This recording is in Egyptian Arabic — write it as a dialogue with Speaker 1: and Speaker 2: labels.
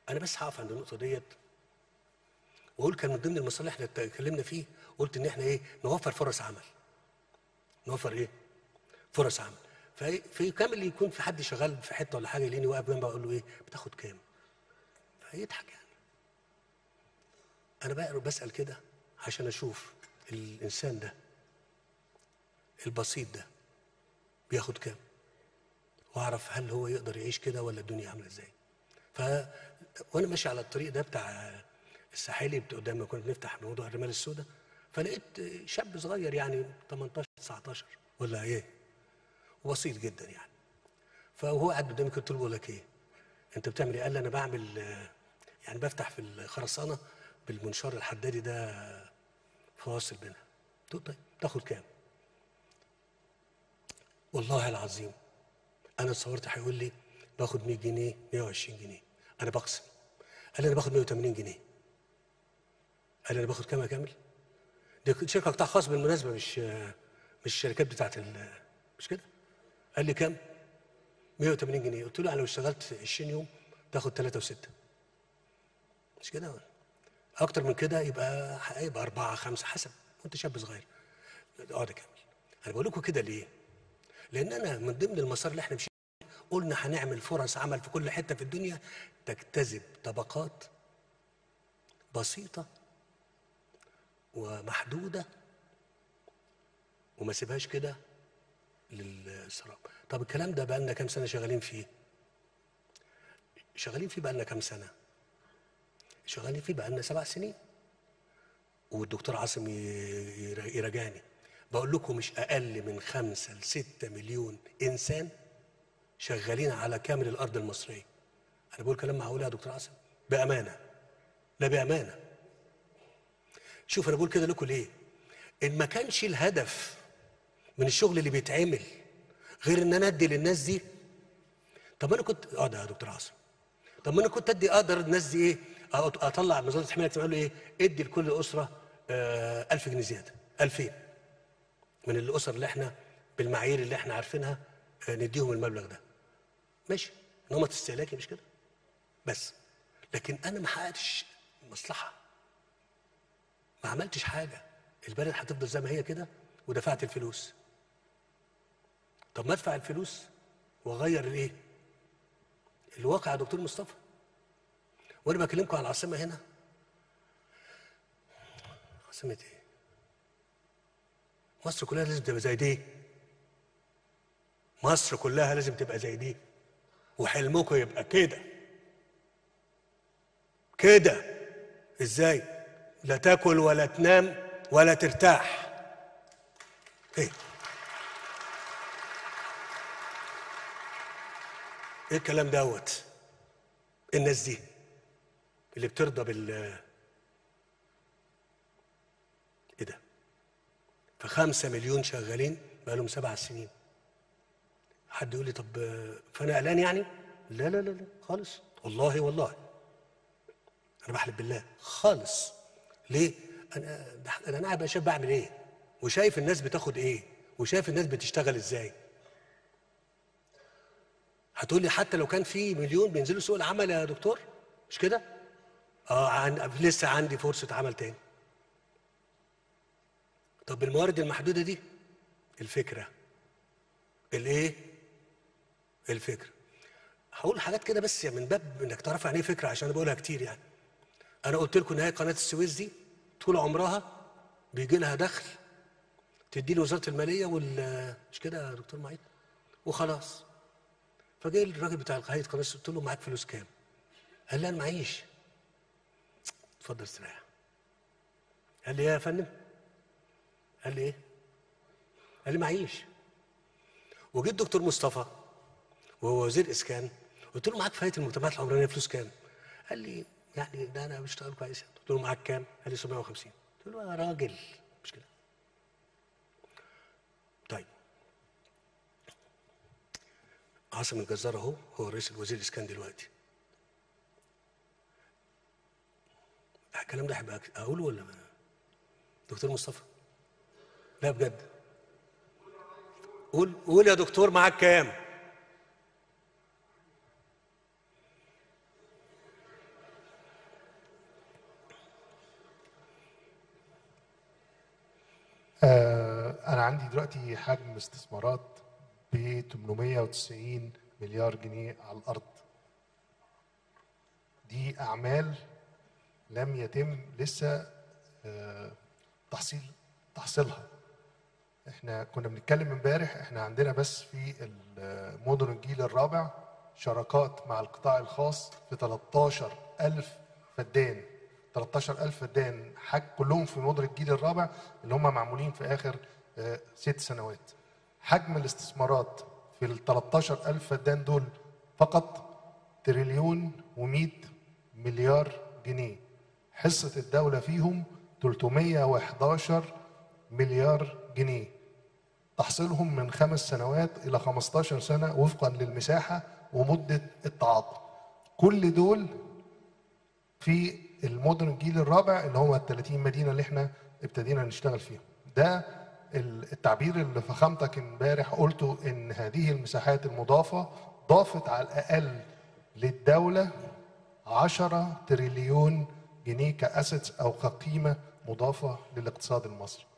Speaker 1: انا بس هقف عند النقطه ديت واقول كان من ضمن المصالح اللي اتكلمنا فيه قلت ان احنا ايه نوفر فرص عمل نوفر ايه فرص عمل في في كامل يكون في حد شغال في حته ولا حاجه يلاقيني واقف جنبه اقول له ايه بتاخد كام فيضحك يعني انا بقى بسال كده عشان اشوف الانسان ده البسيط ده بياخد كام واعرف هل هو يقدر يعيش كده ولا الدنيا عامله ازاي ف وانا ماشي على الطريق ده بتاع الساحلي بت- قدام ما كنا بنفتح موضوع الرمال السوداء فلقيت شاب صغير يعني 18 19 ولا ايه بسيط جدا يعني فهو قاعد قدامي قلت له بقول لك ايه انت بتعمل ايه قال لي انا بعمل آه، يعني بفتح في الخرسانه بالمنشار الحدادي ده فواصل بينها قلت له طيب تاخد كام والله العظيم انا اتصورت هيقول لي باخد 100 جنيه 120 جنيه انا بقسم قال لي انا باخد 180 جنيه قال لي انا باخد كام يا كامل دي شركه قطاع خاص بالمناسبه مش مش الشركات بتاعت ال- مش كده قال لي كام 180 جنيه قلت له انا لو اشتغلت 20 يوم تاخد 3 و6 مش كده ولا اكتر من كده يبقى هيبقى أربعة خمسة حسب وانت شاب صغير اقعد يا كامل انا بقول لكم كده ليه لان انا من ضمن المسار اللي احنا مشينا قلنا هنعمل فرص عمل في كل حته في الدنيا تجتذب طبقات بسيطه ومحدوده وما سيبهاش كده للسراب طب الكلام ده بقى لنا كام سنه شغالين فيه شغالين فيه بقى لنا كام سنه شغالين فيه بقى لنا سبع سنين والدكتور عاصم ي- يرا- يراجعني بقول لكم مش اقل من خمسة لستة مليون انسان شغالين على كامل الارض المصريه انا بقول كلام معقول يا دكتور عاصم بامانه لا بامانه شوف انا بقول كده لكم ليه ان ما كانش الهدف من الشغل اللي بيتعمل غير ان انا ادي للناس دي طب انا كنت اه ده يا دكتور عاصم طب ما انا كنت ادي اقدر الناس دي ايه أط- اطلع من وزاره الحمايه الاجتماعيه له ايه ادي لكل اسره آه 1000 جنيه زياده 2000 من الاسر اللي احنا بالمعايير اللي احنا عارفينها آه نديهم المبلغ ده ماشي نمط استهلاكي مش كده بس لكن انا ما حققتش مصلحه ما عملتش حاجه البلد هتفضل زي ما هي كده ودفعت الفلوس طب ما ادفع الفلوس واغير الايه الواقع يا دكتور مصطفى وانا بكلمكم على العاصمه هنا عاصمه ايه مصر كلها لازم تبقى زي دي مصر كلها لازم تبقى زي دي وحلمكم يبقى كده كده ازاي لا تاكل ولا تنام ولا ترتاح ايه ايه الكلام دوت الناس دي اللي بترضى بال ايه ده فخمسة مليون شغالين بقالهم سبع سنين حد يقول لي طب آه، فانا قلقان يعني لا لا لا لا خالص والله والله انا بحلف بالله خالص ليه انا ده انا قاعد بقى شايف بعمل ايه وشايف الناس بتاخد ايه وشايف الناس بتشتغل ازاي هتقول لي حتى لو كان في مليون بينزلوا سوق العمل يا دكتور مش كده اه عن... لسه عندي فرصه عمل تاني طب بالموارد المحدوده دي الفكره الايه الفكره هقول حاجات كده بس من باب انك تعرف يعني ايه فكره عشان انا بقولها كتير يعني انا قلت لكم ان هي قناه السويس دي طول عمرها بيجي لها دخل تدي له وزاره الماليه وال مش كده يا دكتور معيد وخلاص فجاي الراجل بتاع هيئه قناه السويس قلت له معاك فلوس كام؟ قال لي انا معيش اتفضل استريح قال لي ايه يا فندم؟ قال لي ايه؟ قال لي معيش وجيت دكتور مصطفى وهو وزير اسكان قلت له معاك في هيئه المجتمعات العمرانيه فلوس كام؟ قال لي يعني ده انا بشتغل كويس قلت له معاك كام؟ قال لي 750 قلت له يا راجل مش كده طيب عاصم الجزار اهو هو رئيس الوزير الاسكان دلوقتي الكلام ده هيبقى اقوله ولا ما دكتور مصطفى لا بجد قول قول يا دكتور معاك كام
Speaker 2: آه، أنا عندي دلوقتي حجم استثمارات ب 890 مليار جنيه على الأرض. دي أعمال لم يتم لسه آه، تحصيل تحصيلها. احنا كنا بنتكلم امبارح احنا عندنا بس في مدن الجيل الرابع شراكات مع القطاع الخاص في 13000 فدان 13000 فدان حج كلهم في مدن الجيل الرابع اللي هم معمولين في اخر آه، ست سنوات حجم الاستثمارات في ال 13000 فدان دول فقط تريليون و100 مليار جنيه حصة الدولة فيهم 311 مليار جنيه تحصيلهم من خمس سنوات إلى 15 سنة وفقا للمساحة ومدة التعاطي كل دول في المدن الجيل الرابع اللي هم ال 30 مدينة اللي احنا ابتدينا نشتغل فيهم ده التعبير اللي فخامتك امبارح قلته ان هذه المساحات المضافة ضافت على الأقل للدولة 10 تريليون جنيه كأسيتس أو كقيمة مضافة للاقتصاد المصري